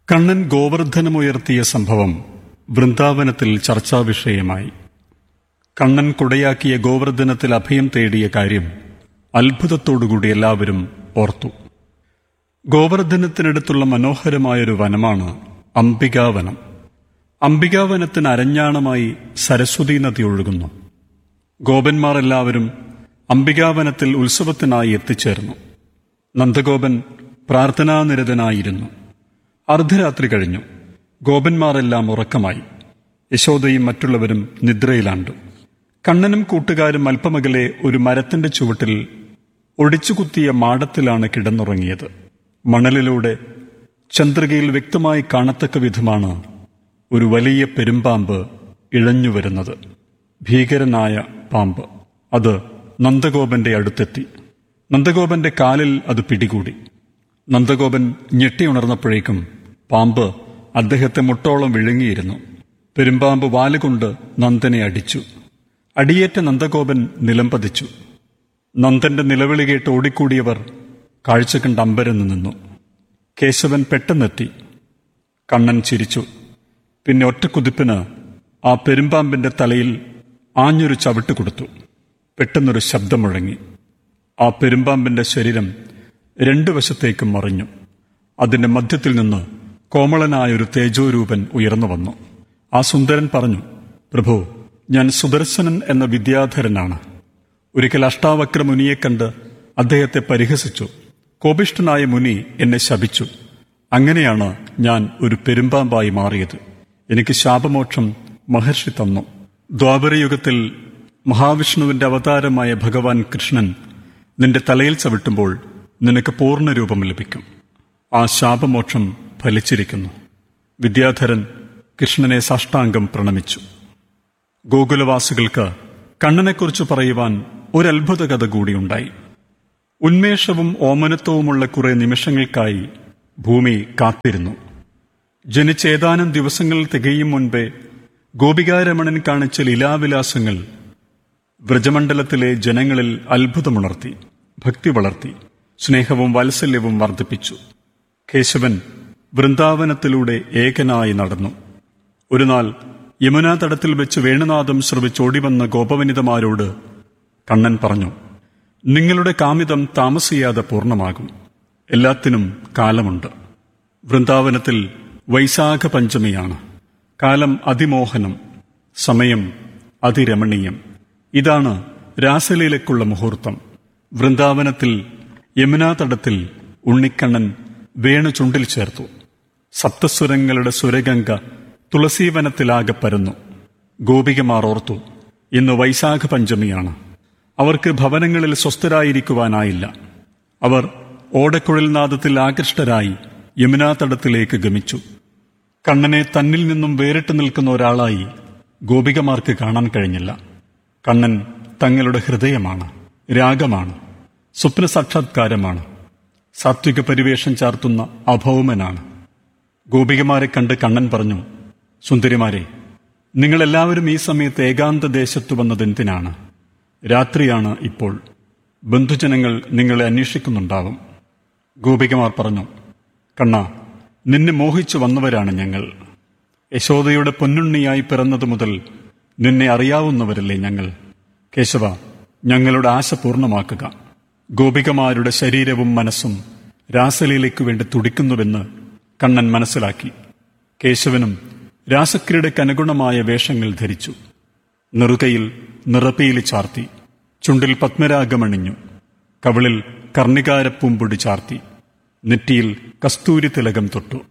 കണ്ണൻ ഗോവർദ്ധനമുയർത്തിയ സംഭവം വൃന്ദാവനത്തിൽ ചർച്ചാവിഷയമായി കണ്ണൻ കുടയാക്കിയ ഗോവർദ്ധനത്തിൽ അഭയം തേടിയ കാര്യം അത്ഭുതത്തോടുകൂടി എല്ലാവരും ഓർത്തു ഗോവർദ്ധനത്തിനടുത്തുള്ള മനോഹരമായൊരു വനമാണ് അംബികാവനം അംബികാവനത്തിന് അരഞ്ഞാണമായി സരസ്വതി നദി ഒഴുകുന്നു ഗോപന്മാർ എല്ലാവരും അംബികാവനത്തിൽ ഉത്സവത്തിനായി എത്തിച്ചേർന്നു നന്ദഗോപൻ പ്രാർത്ഥനാനിരതനായിരുന്നു അർദ്ധരാത്രി കഴിഞ്ഞു ഗോപന്മാരെല്ലാം ഉറക്കമായി യശോദയും മറ്റുള്ളവരും നിദ്രയിലാണ്ടു കണ്ണനും കൂട്ടുകാരും അല്പമകലെ ഒരു മരത്തിന്റെ ചുവട്ടിൽ ഒടിച്ചുകുത്തിയ മാടത്തിലാണ് കിടന്നുറങ്ങിയത് മണലിലൂടെ ചന്ദ്രികയിൽ വ്യക്തമായി കാണത്തക്ക വിധമാണ് ഒരു വലിയ പെരുമ്പാമ്പ് ഇഴഞ്ഞു വരുന്നത് ഭീകരനായ പാമ്പ് അത് നന്ദഗോപന്റെ അടുത്തെത്തി നന്ദഗോപന്റെ കാലിൽ അത് പിടികൂടി നന്ദഗോപൻ ഞെട്ടിയുണർന്നപ്പോഴേക്കും പാമ്പ് അദ്ദേഹത്തെ മുട്ടോളം വിഴുങ്ങിയിരുന്നു പെരുമ്പാമ്പ് വാലുകൊണ്ട് നന്ദനെ അടിച്ചു അടിയേറ്റ നന്ദഗോപൻ നിലംപതിച്ചു നന്ദന്റെ നിലവിളി കേട്ട് ഓടിക്കൂടിയവർ കാഴ്ച കണ്ട് അമ്പരന്ന് നിന്നു കേശവൻ പെട്ടെന്നെത്തി കണ്ണൻ ചിരിച്ചു പിന്നെ ഒറ്റക്കുതിപ്പിന് ആ പെരുമ്പാമ്പിന്റെ തലയിൽ ആഞ്ഞൊരു ചവിട്ട് കൊടുത്തു പെട്ടെന്നൊരു ശബ്ദം മുഴങ്ങി ആ പെരുമ്പാമ്പിന്റെ ശരീരം രണ്ടു വശത്തേക്കും മറിഞ്ഞു അതിന്റെ മധ്യത്തിൽ നിന്ന് കോമളനായൊരു തേജോരൂപൻ ഉയർന്നു വന്നു ആ സുന്ദരൻ പറഞ്ഞു പ്രഭു ഞാൻ സുദർശനൻ എന്ന വിദ്യാധരനാണ് ഒരിക്കൽ അഷ്ടാവക്ര മുനിയെ കണ്ട് അദ്ദേഹത്തെ പരിഹസിച്ചു കോപിഷ്ഠനായ മുനി എന്നെ ശപിച്ചു അങ്ങനെയാണ് ഞാൻ ഒരു പെരുമ്പാമ്പായി മാറിയത് എനിക്ക് ശാപമോക്ഷം മഹർഷി തന്നു ദ്വാപരയുഗത്തിൽ മഹാവിഷ്ണുവിന്റെ അവതാരമായ ഭഗവാൻ കൃഷ്ണൻ നിന്റെ തലയിൽ ചവിട്ടുമ്പോൾ നിനക്ക് പൂർണ്ണ രൂപം ലഭിക്കും ആ ശാപമോക്ഷം ഫലിച്ചിരിക്കുന്നു വിദ്യാധരൻ കൃഷ്ണനെ സാഷ്ടാംഗം പ്രണമിച്ചു ഗോകുലവാസികൾക്ക് കണ്ണനെക്കുറിച്ച് പറയുവാൻ ഒരത്ഭുത കഥ കൂടിയുണ്ടായി ഉന്മേഷവും ഓമനത്വവുമുള്ള കുറെ നിമിഷങ്ങൾക്കായി ഭൂമി കാത്തിരുന്നു ജനിച്ച ഏതാനും ദിവസങ്ങൾ തികയും മുൻപേ ഗോപികാരമണൻ കാണിച്ച ലീലാവിലാസങ്ങൾ വ്രജമണ്ഡലത്തിലെ ജനങ്ങളിൽ അത്ഭുതമുണർത്തി ഭക്തി വളർത്തി സ്നേഹവും വാത്സല്യവും വർദ്ധിപ്പിച്ചു കേശവൻ വൃന്ദാവനത്തിലൂടെ ഏകനായി നടന്നു ഒരു നാൾ യമുനാ തടത്തിൽ വെച്ച് വേണുനാഥം ശ്രവിച്ചോടിവന്ന ഗോപവനിതമാരോട് കണ്ണൻ പറഞ്ഞു നിങ്ങളുടെ കാമിതം താമസിയാതെ പൂർണ്ണമാകും എല്ലാത്തിനും കാലമുണ്ട് വൃന്ദാവനത്തിൽ വൈശാഖ പഞ്ചമിയാണ് കാലം അതിമോഹനം സമയം അതിരമണീയം ഇതാണ് രാസലീലയ്ക്കുള്ള മുഹൂർത്തം വൃന്ദാവനത്തിൽ യമുനാ തടത്തിൽ ഉണ്ണിക്കണ്ണൻ വേണു ചുണ്ടിൽ ചേർത്തു സപ്തസ്വരങ്ങളുടെ സുരഗംഗ തുളസീവനത്തിലാകെ പരന്നു ഗോപികമാർ ഓർത്തു ഇന്ന് വൈശാഖ പഞ്ചമിയാണ് അവർക്ക് ഭവനങ്ങളിൽ സ്വസ്ഥരായിരിക്കുവാനായില്ല അവർ ഓടക്കുഴൽ നാദത്തിൽ ആകൃഷ്ടരായി യമുനാ തടത്തിലേക്ക് ഗമിച്ചു കണ്ണനെ തന്നിൽ നിന്നും വേറിട്ട് നിൽക്കുന്ന ഒരാളായി ഗോപികമാർക്ക് കാണാൻ കഴിഞ്ഞില്ല കണ്ണൻ തങ്ങളുടെ ഹൃദയമാണ് രാഗമാണ് സ്വപ്ന സാക്ഷാത്കാരമാണ് സാത്വിക പരിവേഷം ചാർത്തുന്ന അഭൗമനാണ് ഗോപികമാരെ കണ്ട് കണ്ണൻ പറഞ്ഞു സുന്ദരിമാരെ നിങ്ങളെല്ലാവരും ഈ സമയത്ത് ഏകാന്ത ദേശത്തു വന്നതെന്തിനാണ് രാത്രിയാണ് ഇപ്പോൾ ബന്ധുജനങ്ങൾ നിങ്ങളെ അന്വേഷിക്കുന്നുണ്ടാവും ഗോപികമാർ പറഞ്ഞു കണ്ണ നിന്നെ മോഹിച്ചു വന്നവരാണ് ഞങ്ങൾ യശോദയുടെ പൊന്നുണ്ണിയായി പിറന്നതു മുതൽ നിന്നെ അറിയാവുന്നവരല്ലേ ഞങ്ങൾ കേശവ ഞങ്ങളുടെ ആശ പൂർണ്ണമാക്കുക ഗോപികമാരുടെ ശരീരവും മനസ്സും രാസലീലയ്ക്കു വേണ്ടി തുടിക്കുന്നുവെന്ന് കണ്ണൻ മനസ്സിലാക്കി കേശവനും രാസക്രീഡയ്ക്ക് അനുഗുണമായ വേഷങ്ങൾ ധരിച്ചു നെറുകയിൽ നിറപ്പീലി ചാർത്തി ചുണ്ടിൽ പത്മരാഗമണിഞ്ഞു കവിളിൽ കർണികാരപ്പൂമ്പൊടി ചാർത്തി നെറ്റിയിൽ കസ്തൂരി തിലകം തൊട്ടു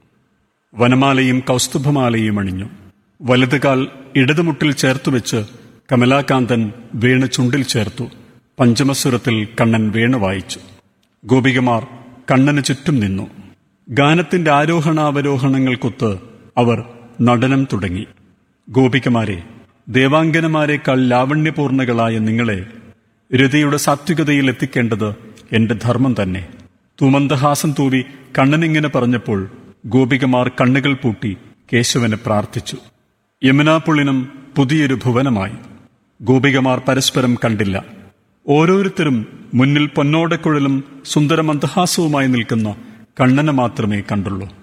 വനമാലയും കൗസ്തുഭമാലയും അണിഞ്ഞു വലതുകാൽ ഇടതുമുട്ടിൽ ചേർത്തുവെച്ച് കമലാകാന്തൻ വേണു ചുണ്ടിൽ ചേർത്തു പഞ്ചമസ്വരത്തിൽ കണ്ണൻ വേണു വായിച്ചു ഗോപികമാർ കണ്ണന് ചുറ്റും നിന്നു ഗാനത്തിന്റെ ആരോഹണാവരോഹണങ്ങൾക്കൊത്ത് അവർ നടനം തുടങ്ങി ഗോപികമാരെ ദേവാംഗനമാരെക്കാൾ ലാവണ്യപൂർണകളായ നിങ്ങളെ രതിയുടെ സാത്വികതയിൽ എത്തിക്കേണ്ടത് എന്റെ ധർമ്മം തന്നെ തുമന്ദഹാസം തൂവി കണ്ണനിങ്ങനെ പറഞ്ഞപ്പോൾ ഗോപികമാർ കണ്ണുകൾ പൂട്ടി കേശവനെ പ്രാർത്ഥിച്ചു യമുനാപുള്ളിനും പുതിയൊരു ഭുവനമായി ഗോപികമാർ പരസ്പരം കണ്ടില്ല ഓരോരുത്തരും മുന്നിൽ പൊന്നോടക്കുഴലും സുന്ദരമന്ദഹാസവുമായി നിൽക്കുന്ന കണ്ണനെ മാത്രമേ കണ്ടുള്ളൂ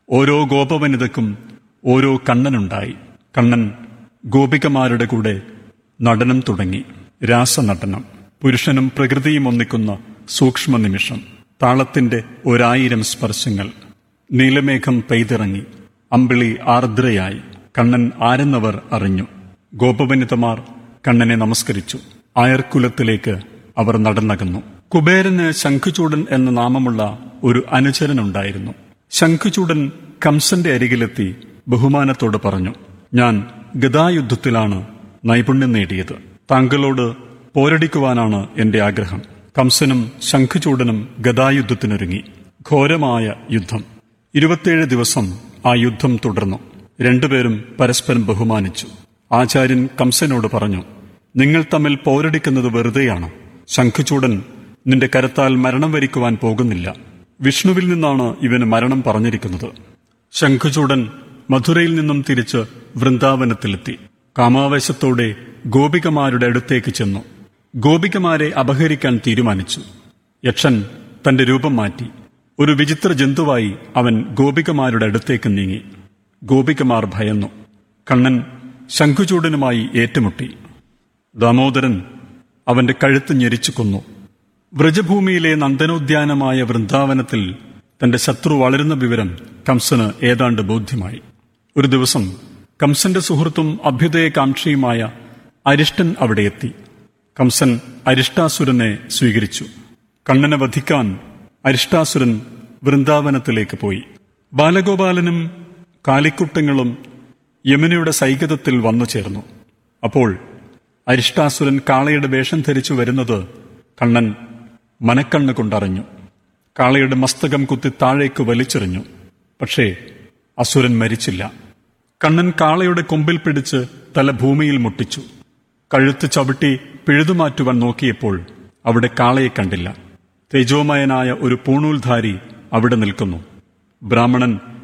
ഓരോ ഗോപവനിതക്കും ഓരോ കണ്ണനുണ്ടായി കണ്ണൻ ഗോപികമാരുടെ കൂടെ നടനം തുടങ്ങി രാസനടനം പുരുഷനും പ്രകൃതിയും ഒന്നിക്കുന്ന സൂക്ഷ്മ നിമിഷം താളത്തിന്റെ ഒരായിരം സ്പർശങ്ങൾ നീലമേഘം പെയ്തിറങ്ങി അമ്പിളി ആർദ്രയായി കണ്ണൻ ആരെന്നവർ അറിഞ്ഞു ഗോപവനിതമാർ കണ്ണനെ നമസ്കരിച്ചു ആയർക്കുലത്തിലേക്ക് അവർ നടന്നകന്നു കുബേരന് ശംഖുചൂടൻ എന്ന നാമമുള്ള ഒരു അനുചരനുണ്ടായിരുന്നു ശംഖുചൂടൻ കംസന്റെ അരികിലെത്തി ബഹുമാനത്തോട് പറഞ്ഞു ഞാൻ ഗതായുദ്ധത്തിലാണ് നൈപുണ്യം നേടിയത് താങ്കളോട് പോരടിക്കുവാനാണ് എന്റെ ആഗ്രഹം കംസനും ശംഖുചൂടനും ഗതായുദ്ധത്തിനൊരുങ്ങി ഘോരമായ യുദ്ധം ഇരുപത്തിയേഴ് ദിവസം ആ യുദ്ധം തുടർന്നു രണ്ടുപേരും പരസ്പരം ബഹുമാനിച്ചു ആചാര്യൻ കംസനോട് പറഞ്ഞു നിങ്ങൾ തമ്മിൽ പോരടിക്കുന്നത് വെറുതെയാണ് ശംഖുചൂടൻ നിന്റെ കരത്താൽ മരണം വരിക്കുവാൻ പോകുന്നില്ല വിഷ്ണുവിൽ നിന്നാണ് ഇവന് മരണം പറഞ്ഞിരിക്കുന്നത് ശംഖുചൂടൻ മധുരയിൽ നിന്നും തിരിച്ച് വൃന്ദാവനത്തിലെത്തി കാമാവേശത്തോടെ ഗോപികമാരുടെ അടുത്തേക്ക് ചെന്നു ഗോപികമാരെ അപഹരിക്കാൻ തീരുമാനിച്ചു യക്ഷൻ തന്റെ രൂപം മാറ്റി ഒരു വിചിത്ര ജന്തുവായി അവൻ ഗോപികമാരുടെ അടുത്തേക്ക് നീങ്ങി ഗോപികമാർ ഭയന്നു കണ്ണൻ ശംഖുചൂടനുമായി ഏറ്റുമുട്ടി ദാമോദരൻ അവന്റെ കഴുത്ത് ഞെരിച്ചു കൊന്നു വ്രജഭൂമിയിലെ നന്ദനോദ്യാനമായ വൃന്ദാവനത്തിൽ തന്റെ ശത്രു വളരുന്ന വിവരം കംസന് ഏതാണ്ട് ബോധ്യമായി ഒരു ദിവസം കംസന്റെ സുഹൃത്തും അഭ്യുദയകാംക്ഷിയുമായ അരിഷ്ടൻ അവിടെ എത്തി കംസൻ അരിഷ്ടാസുരനെ സ്വീകരിച്ചു കണ്ണനെ വധിക്കാൻ അരിഷ്ടാസുരൻ വൃന്ദാവനത്തിലേക്ക് പോയി ബാലഗോപാലനും കാലിക്കുട്ടങ്ങളും യമുനയുടെ സൈകതത്തിൽ വന്നു ചേർന്നു അപ്പോൾ അരിഷ്ടാസുരൻ കാളയുടെ വേഷം ധരിച്ചു വരുന്നത് കണ്ണൻ മനക്കണ്ണ് കൊണ്ടറിഞ്ഞു കാളയുടെ മസ്തകം കുത്തി താഴേക്ക് വലിച്ചെറിഞ്ഞു പക്ഷേ അസുരൻ മരിച്ചില്ല കണ്ണൻ കാളയുടെ കൊമ്പിൽ പിടിച്ച് തല ഭൂമിയിൽ മുട്ടിച്ചു കഴുത്ത് ചവിട്ടി പിഴുതുമാറ്റുവാൻ നോക്കിയപ്പോൾ അവിടെ കാളയെ കണ്ടില്ല തേജോമയനായ ഒരു പൂണൂൽധാരി അവിടെ നിൽക്കുന്നു ബ്രാഹ്മണൻ